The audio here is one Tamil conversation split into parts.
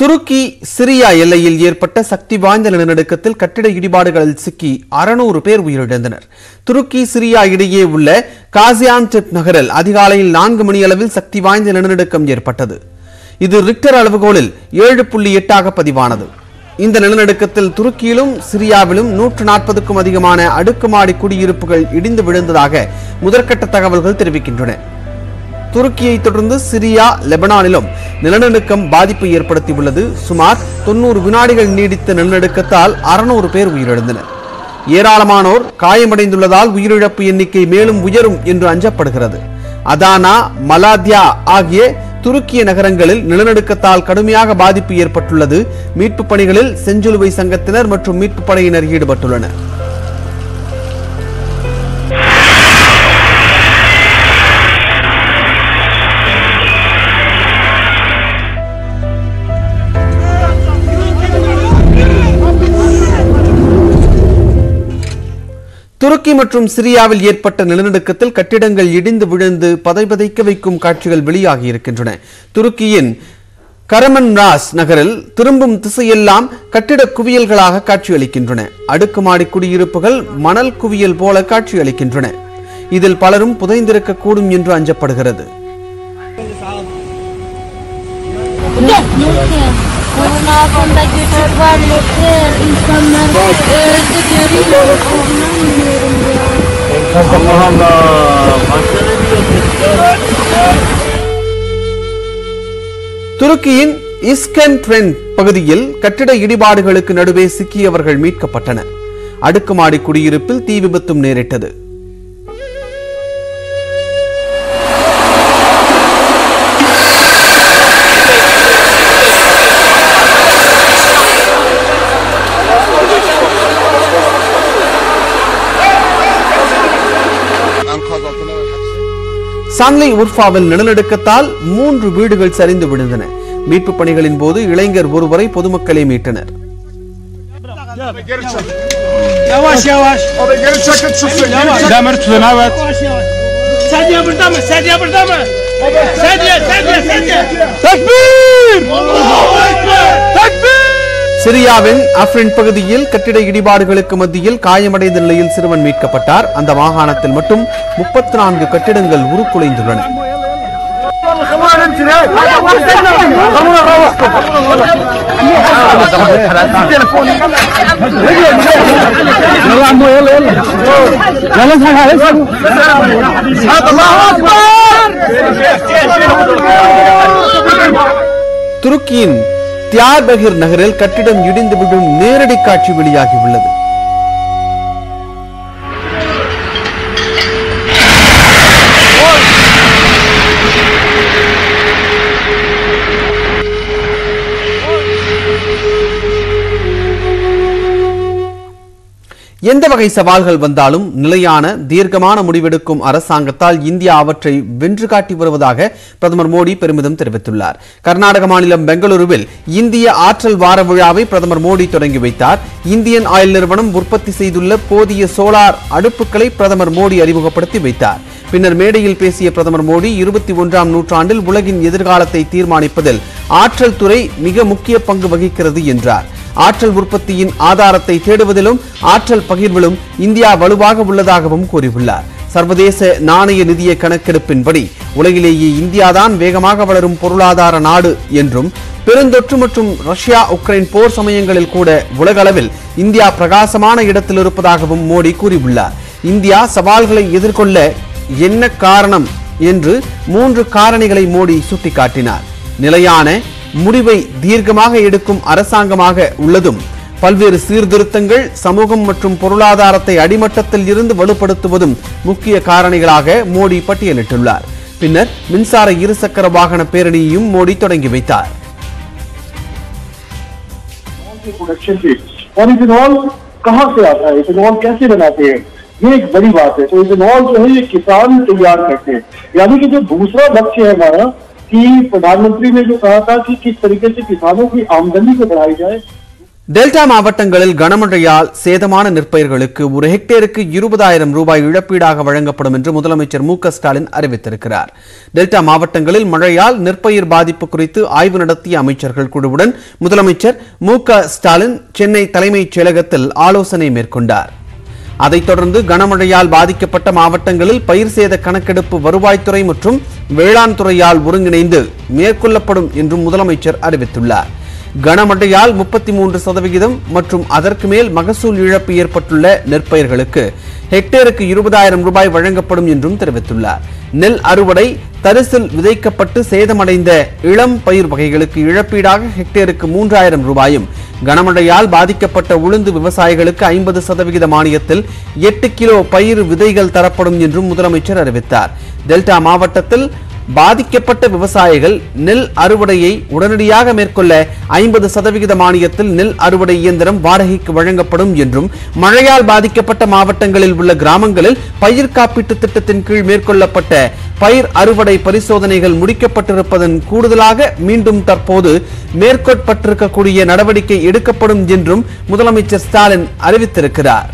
துருக்கி சிரியா எல்லையில் ஏற்பட்ட சக்தி வாய்ந்த நிலநடுக்கத்தில் கட்டிட இடிபாடுகளில் சிக்கி அறுநூறு பேர் உயிரிழந்தனர் துருக்கி சிரியா இடையே உள்ள காசியான்டெப் நகரில் அதிகாலையில் நான்கு மணியளவில் சக்தி வாய்ந்த நிலநடுக்கம் ஏற்பட்டது இது ரிக்டர் அளவுகோலில் ஏழு புள்ளி எட்டாக பதிவானது இந்த நிலநடுக்கத்தில் துருக்கியிலும் சிரியாவிலும் நூற்று நாற்பதுக்கும் அதிகமான அடுக்குமாடி குடியிருப்புகள் இடிந்து விழுந்ததாக முதற்கட்ட தகவல்கள் தெரிவிக்கின்றன துருக்கியை தொடர்ந்து சிரியா லெபனானிலும் நிலநடுக்கம் பாதிப்பு ஏற்படுத்தியுள்ளது சுமார் தொண்ணூறு வினாடிகள் நீடித்த நிலநடுக்கத்தால் அறுநூறு பேர் உயிரிழந்தனர் ஏராளமானோர் காயமடைந்துள்ளதால் உயிரிழப்பு எண்ணிக்கை மேலும் உயரும் என்று அஞ்சப்படுகிறது அதானா மலாத்யா ஆகிய துருக்கிய நகரங்களில் நிலநடுக்கத்தால் கடுமையாக பாதிப்பு ஏற்பட்டுள்ளது மீட்புப் பணிகளில் செஞ்சிலுவை சங்கத்தினர் மற்றும் மீட்புப் படையினர் ஈடுபட்டுள்ளனர் துருக்கி மற்றும் சிரியாவில் ஏற்பட்ட நிலநடுக்கத்தில் கட்டிடங்கள் இடிந்து விழுந்து பதைபதைக்க வைக்கும் காட்சிகள் வெளியாகி இருக்கின்றன துருக்கியின் கரமன் ராஸ் நகரில் திரும்பும் திசையெல்லாம் கட்டிட குவியல்களாக காட்சியளிக்கின்றன அடுக்குமாடி குடியிருப்புகள் மணல் குவியல் போல காட்சியளிக்கின்றன இதில் பலரும் புதைந்திருக்க கூடும் என்று அஞ்சப்படுகிறது Koronada göçük var yeter. İnsanlar öldü görüyor. Ondan bilmiyorum ya. துருக்கியின் இஸ்கன் ட்ரென் பகுதியில் கட்டிட இடிபாடுகளுக்கு நடுவே சிக்கியவர்கள் மீட்கப்பட்டனர் அடுக்குமாடி குடியிருப்பில் தீ விபத்தும் நேரிட்டது enkaz altına hepsi. சாங்லி உர்ஃபாவில் நிலநடுக்கத்தால் மூன்று வீடுகள் சரிந்து விழுந்தன மீட்புப் பணிகளின் போது இளைஞர் ஒருவரை பொதுமக்களே மீட்டனர் Yavaş yavaş. Abi geri çekil çıksın. Geri çekil. Demir tutun evet. Yavaş yavaş. Sedye burada mı? Sedye burada mı? Sedye, sedye, sedye. Tekbir! Allahu Ekber! Tekbir! சிரியாவின் அஃப்ரின் பகுதியில் கட்டிட இடிபாடுகளுக்கு மத்தியில் காயமடைந்த நிலையில் சிறுவன் மீட்கப்பட்டார் அந்த மாகாணத்தில் மட்டும் முப்பத்தி நான்கு கட்டிடங்கள் உருக்குலைந்துள்ளன துருக்கியின் தியார்பகிர் நகரில் கட்டிடம் இடிந்து விடும் நேரடி காட்சி வெளியாகியுள்ளது எந்த வகை சவால்கள் வந்தாலும் நிலையான தீர்க்கமான முடிவெடுக்கும் அரசாங்கத்தால் இந்தியா அவற்றை வென்று காட்டி வருவதாக பிரதமர் மோடி பெருமிதம் தெரிவித்துள்ளார் கர்நாடக மாநிலம் பெங்களூருவில் இந்திய ஆற்றல் வார விழாவை பிரதமர் மோடி தொடங்கி வைத்தார் இந்தியன் ஆயில் நிறுவனம் உற்பத்தி செய்துள்ள போதிய சோலார் அடுப்புகளை பிரதமர் மோடி அறிமுகப்படுத்தி வைத்தார் பின்னர் மேடையில் பேசிய பிரதமர் மோடி இருபத்தி ஒன்றாம் நூற்றாண்டில் உலகின் எதிர்காலத்தை தீர்மானிப்பதில் ஆற்றல் துறை மிக முக்கிய பங்கு வகிக்கிறது என்றார் ஆற்றல் உற்பத்தியின் ஆதாரத்தை தேடுவதிலும் ஆற்றல் பகிர்விலும் இந்தியா வலுவாக உள்ளதாகவும் கூறியுள்ளார் சர்வதேச நாணய நிதிய கணக்கெடுப்பின்படி உலகிலேயே இந்தியாதான் வேகமாக வளரும் பொருளாதார நாடு என்றும் பெருந்தொற்று மற்றும் ரஷ்யா உக்ரைன் போர் சமயங்களில் கூட உலக அளவில் இந்தியா பிரகாசமான இடத்தில் இருப்பதாகவும் மோடி கூறியுள்ளார் இந்தியா சவால்களை எதிர்கொள்ள என்ன காரணம் என்று மூன்று காரணிகளை மோடி சுட்டிக்காட்டினார் நிலையான முடிவை தீர்க்கமாக எடுக்கும் அரசாங்கமாக உள்ளதும் பல்வேறு சீர்திருத்தங்கள் சமூகம் மற்றும் பொருளாதாரத்தை அடிமட்டத்தில் இருந்து வலுப்படுத்துவதும் முக்கிய காரணிகளாக மோடி பட்டியலிட்டுள்ளார் பின்னர் மின்சார இருசக்கர வாகன பேரணியையும் மோடி தொடங்கி வைத்தார் की प्रोडक्शन पे और इथेनॉल कहाँ से आता है इथेनॉल कैसे बनाते हैं ये एक बड़ी बात है तो इथेनॉल जो है ये किसान तैयार करते हैं यानी कि जो दूसरा लक्ष्य है हमारा कि प्रधानमंत्री ने जो कहा था कि किस तरीके से किसानों की आमदनी को बढ़ाई जाए டெல்டா மாவட்டங்களில் கனமழையால் சேதமான நெற்பயிர்களுக்கு ஒரு ஹெக்டேருக்கு இருபதாயிரம் ரூபாய் இழப்பீடாக வழங்கப்படும் என்று முதலமைச்சர் மு க ஸ்டாலின் அறிவித்திருக்கிறார் டெல்டா மாவட்டங்களில் மழையால் நெற்பயிர் பாதிப்பு குறித்து ஆய்வு நடத்திய அமைச்சர்கள் குழுவுடன் முதலமைச்சர் மு க ஸ்டாலின் சென்னை தலைமைச் செயலகத்தில் ஆலோசனை மேற்கொண்டார் அதைத் தொடர்ந்து கனமழையால் பாதிக்கப்பட்ட மாவட்டங்களில் பயிர் சேத கணக்கெடுப்பு வருவாய்த்துறை மற்றும் வேளாண் துறையால் ஒருங்கிணைந்து மேற்கொள்ளப்படும் என்றும் முதலமைச்சர் அறிவித்துள்ளார் கனமழையால் முப்பத்தி மூன்று சதவிகிதம் மற்றும் அதற்கு மேல் மகசூல் இழப்பு ஏற்பட்டுள்ள நெற்பயிர்களுக்கு ஹெக்டேருக்கு இருபதாயிரம் ரூபாய் வழங்கப்படும் என்றும் தெரிவித்துள்ளார் நெல் அறுவடை தரிசில் விதைக்கப்பட்டு சேதமடைந்த இளம் பயிர் வகைகளுக்கு இழப்பீடாக ஹெக்டேருக்கு மூன்றாயிரம் ரூபாயும் கனமழையால் பாதிக்கப்பட்ட உளுந்து விவசாயிகளுக்கு ஐம்பது சதவிகித மானியத்தில் எட்டு கிலோ பயிர் விதைகள் தரப்படும் என்றும் முதலமைச்சர் அறிவித்தார் டெல்டா மாவட்டத்தில் பாதிக்கப்பட்ட விவசாயிகள் நெல் அறுவடையை உடனடியாக மேற்கொள்ள ஐம்பது சதவிகித மானியத்தில் நெல் அறுவடை இயந்திரம் வாடகைக்கு வழங்கப்படும் என்றும் மழையால் பாதிக்கப்பட்ட மாவட்டங்களில் உள்ள கிராமங்களில் பயிர் காப்பீட்டு திட்டத்தின் கீழ் மேற்கொள்ளப்பட்ட பயிர் அறுவடை பரிசோதனைகள் முடிக்கப்பட்டிருப்பதன் கூடுதலாக மீண்டும் தற்போது மேற்கொள்ளப்பட்டிருக்கக்கூடிய நடவடிக்கை எடுக்கப்படும் என்றும் முதலமைச்சர் ஸ்டாலின் அறிவித்திருக்கிறார்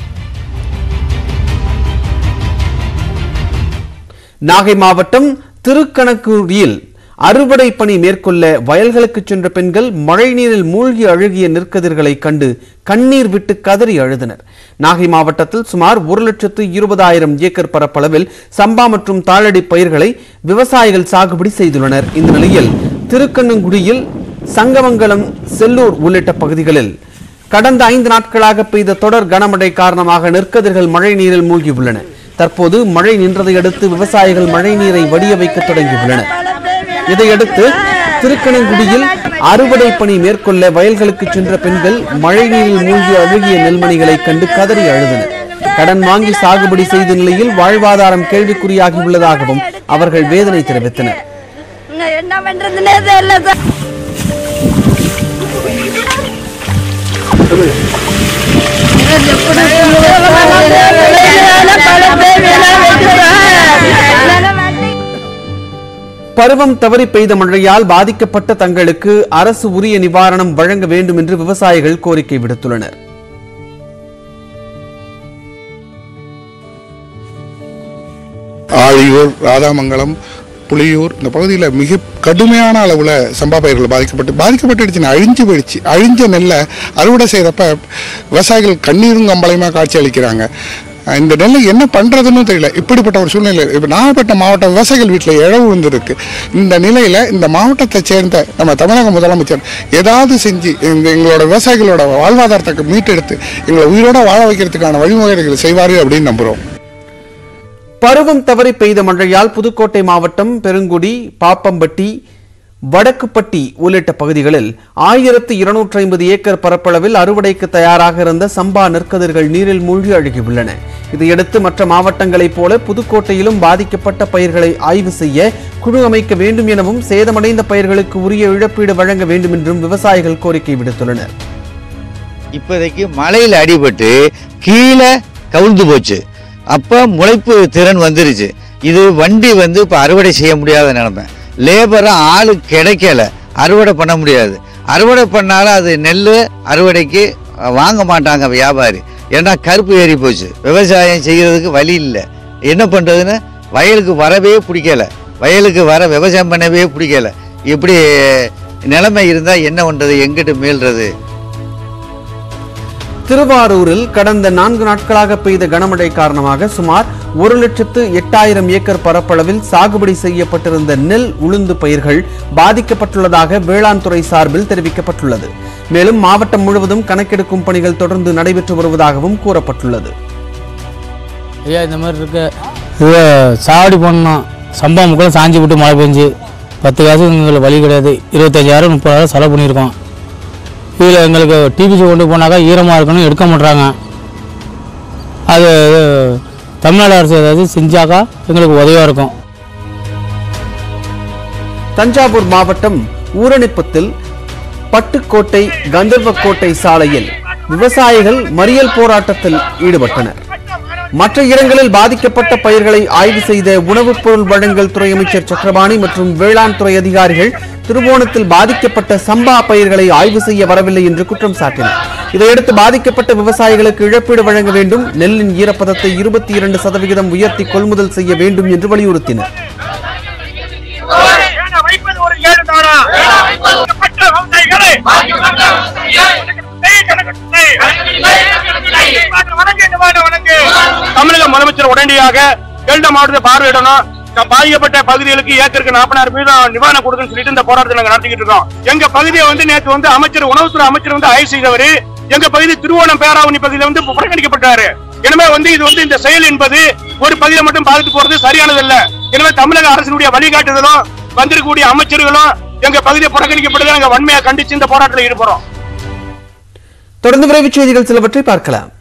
நாகை மாவட்டம் திருக்கணக்குடியில் அறுவடை பணி மேற்கொள்ள வயல்களுக்கு சென்ற பெண்கள் மழைநீரில் மூழ்கி அழுகிய நெற்கதிர்களை கண்டு கண்ணீர் விட்டு கதறி அழுதனர் நாகை மாவட்டத்தில் சுமார் ஒரு லட்சத்து இருபதாயிரம் ஏக்கர் பரப்பளவில் சம்பா மற்றும் தாளடி பயிர்களை விவசாயிகள் சாகுபடி செய்துள்ளனர் இந்த நிலையில் திருக்கண்ணங்குடியில் சங்கமங்கலம் செல்லூர் உள்ளிட்ட பகுதிகளில் கடந்த ஐந்து நாட்களாக பெய்த தொடர் கனமழை காரணமாக நெற்கதிர்கள் மழை நீரில் மூழ்கியுள்ளன தற்போது மழை நின்றதை அடுத்து விவசாயிகள் மழை நீரை வடிய வைக்க தொடங்கியுள்ளனர் இதையடுத்து திருக்கணங்குடியில் அறுவடை பணி மேற்கொள்ள வயல்களுக்கு சென்ற பெண்கள் மழை நீரில் மூழ்கி அழுகிய நெல்மணிகளை கண்டு கதறி அழுதனர் கடன் வாங்கி சாகுபடி செய்த நிலையில் வாழ்வாதாரம் கேள்விக்குறியாகி உள்ளதாகவும் அவர்கள் வேதனை தெரிவித்தனர் இங்க என்ன பண்றதுன்னே தெரியல சார் பருவம் தவறி பெய்த மழையால் பாதிக்கப்பட்ட தங்களுக்கு அரசு உரிய நிவாரணம் வழங்க வேண்டும் என்று விவசாயிகள் கோரிக்கை விடுத்துள்ளனர் ஆழியூர் ராதாமங்கலம் புலியூர் இந்த பகுதியில் மிக கடுமையான அளவில் சம்பா பயிர்கள் பாதிக்கப்பட்டு பாதிக்கப்பட்டுடுச்சுன்னா அழிஞ்சு போயிடுச்சு அழிஞ்ச நெல்லை அறுவடை செய்கிறப்ப விவசாயிகள் கண்ணீரும் கம்பளையுமா காட்சி அளிக்கிறாங்க இந்த நெல்லை என்ன பண்ணுறதுன்னு தெரியல இப்படிப்பட்ட ஒரு சூழ்நிலை இப்போ நாகப்பட்டினம் மாவட்ட விவசாயிகள் வீட்டில் இழவு விழுந்திருக்கு இந்த நிலையில் இந்த மாவட்டத்தை சேர்ந்த நம்ம தமிழக முதலமைச்சர் ஏதாவது செஞ்சு இந்த எங்களோட விவசாயிகளோட வாழ்வாதாரத்தை மீட்டெடுத்து எங்களை உயிரோட வாழ வைக்கிறதுக்கான வழிமுறைகளை செய்வார் அப்படின்னு நம்புகிறோம் பருவம் தவறி பெய்த மழையால் புதுக்கோட்டை மாவட்டம் பெருங்குடி பாப்பம்பட்டி வடக்குப்பட்டி உள்ளிட்ட பகுதிகளில் ஆயிரத்து இருநூற்றி ஐம்பது ஏக்கர் பரப்பளவில் அறுவடைக்கு தயாராக இருந்த சம்பா நெற்கதிர்கள் நீரில் மூழ்கி அழுகியுள்ளன இதையடுத்து மற்ற மாவட்டங்களைப் போல புதுக்கோட்டையிலும் பாதிக்கப்பட்ட பயிர்களை ஆய்வு செய்ய குழு அமைக்க வேண்டும் எனவும் சேதமடைந்த பயிர்களுக்கு உரிய இழப்பீடு வழங்க வேண்டும் என்றும் விவசாயிகள் கோரிக்கை விடுத்துள்ளனர் இப்போதைக்கு மழையில் அடிபட்டு கீழே கவிழ்ந்து போச்சு அப்போ முளைப்பு திறன் வந்துருச்சு இது வண்டி வந்து இப்போ அறுவடை செய்ய முடியாத நிலைமை லேபரும் ஆளு கிடைக்கல அறுவடை பண்ண முடியாது அறுவடை பண்ணாலும் அது நெல் அறுவடைக்கு அஹ், வாங்க மாட்டாங்க வியாபாரி ஏன்னா கருப்பு ஏறி போச்சு விவசாயம் செய்கிறதுக்கு வழி இல்லை என்ன பண்ணுறதுன்னு வயலுக்கு வரவே பிடிக்கல வயலுக்கு வர விவசாயம் பண்ணவே பிடிக்கல இப்படி நிலைமை இருந்தால் என்ன பண்ணுறது எங்கிட்டு மீள்றது திருவாரூரில் கடந்த நான்கு நாட்களாக பெய்த கனமழை காரணமாக சுமார் ஒரு லட்சத்து எட்டாயிரம் ஏக்கர் பரப்பளவில் சாகுபடி செய்யப்பட்டிருந்த நெல் உளுந்து பயிர்கள் பாதிக்கப்பட்டுள்ளதாக வேளாண் துறை சார்பில் தெரிவிக்கப்பட்டுள்ளது மேலும் மாவட்டம் முழுவதும் கணக்கெடுக்கும் பணிகள் தொடர்ந்து நடைபெற்று வருவதாகவும் கூறப்பட்டுள்ளது ஐயா இந்த மாதிரி இருக்கு இது சாவடி பண்ணோம் சம்பா முக்கில் சாஞ்சி விட்டு மழை பெஞ்சு பத்து காசு எங்களுக்கு வழி கிடையாது இருபத்தஞ்சாயிரம் முப்பதாயிரம் செலவு பண்ணியிருக்கோம் இதில் எங்களுக்கு டிபிசி கொண்டு போனாக்கா ஈரமாக இருக்கணும் எடுக்க மாட்றாங்க அது தமிழ்நாடு அரசு ஏதாவது செஞ்சாக்கா எங்களுக்கு உதவியாக இருக்கும் தஞ்சாவூர் மாவட்டம் ஊரணிப்பத்தில் பட்டுக்கோட்டை கந்தர்வக்கோட்டை சாலையில் விவசாயிகள் மறியல் போராட்டத்தில் ஈடுபட்டனர் மற்ற இடங்களில் பாதிக்கப்பட்ட பயிர்களை ஆய்வு செய்த உணவுப் பொருள் வழங்கல் துறை அமைச்சர் சக்கரபாணி மற்றும் வேளாண் துறை அதிகாரிகள் திருவோணத்தில் பாதிக்கப்பட்ட சம்பா பயிர்களை ஆய்வு செய்ய வரவில்லை என்று குற்றம் சாட்டினர் இதையடுத்து பாதிக்கப்பட்ட விவசாயிகளுக்கு இழப்பீடு வழங்க வேண்டும் நெல்லின் ஈரப்பதத்தை இருபத்தி இரண்டு சதவிகிதம் உயர்த்தி கொள்முதல் செய்ய வேண்டும் என்று வலியுறுத்தினர் வைப்பது ஒரு ஏழு தானா பட்ட விவசாயிகளை தமிழக முதலமைச்சர் உடனடியாக டெல்டா மாவட்டத்தை பார்வையிடணும் நான் பாதிக்கப்பட்ட பகுதிகளுக்கு ஏக்கருக்கு நாற்பதாயிரம் வீதம் நிவாரணம் கொடுக்குன்னு சொல்லிட்டு இந்த போராட்டத்தை நாங்க நடத்திக்கிட்டு இருக்கோம் எங்க பகுதியை வந்து நேற்று வந்து அமைச்சர் உணவுத்துறை அமைச்சர் வந்து ஆய்வு செய்தவர் எங்க பகுதி திருவோணம் பேராவணி பகுதியில வந்து புறக்கணிக்கப்பட்டாரு எனவே வந்து இது வந்து இந்த செயல் என்பது ஒரு பகுதியை மட்டும் பாதித்து போறது சரியானது இல்ல எனவே தமிழக அரசினுடைய வழிகாட்டுதலும் வந்திருக்கக்கூடிய அமைச்சர்களும் எங்க பகுதியை புறக்கணிக்கப்படுது நாங்க வன்மையா கண்டிச்சு இந்த போராட்டத்தில் ஈடுபடுறோம் தொடர்ந்து விரைவுச் செய்திகள் சிலவற்றை பார்க்கலாம்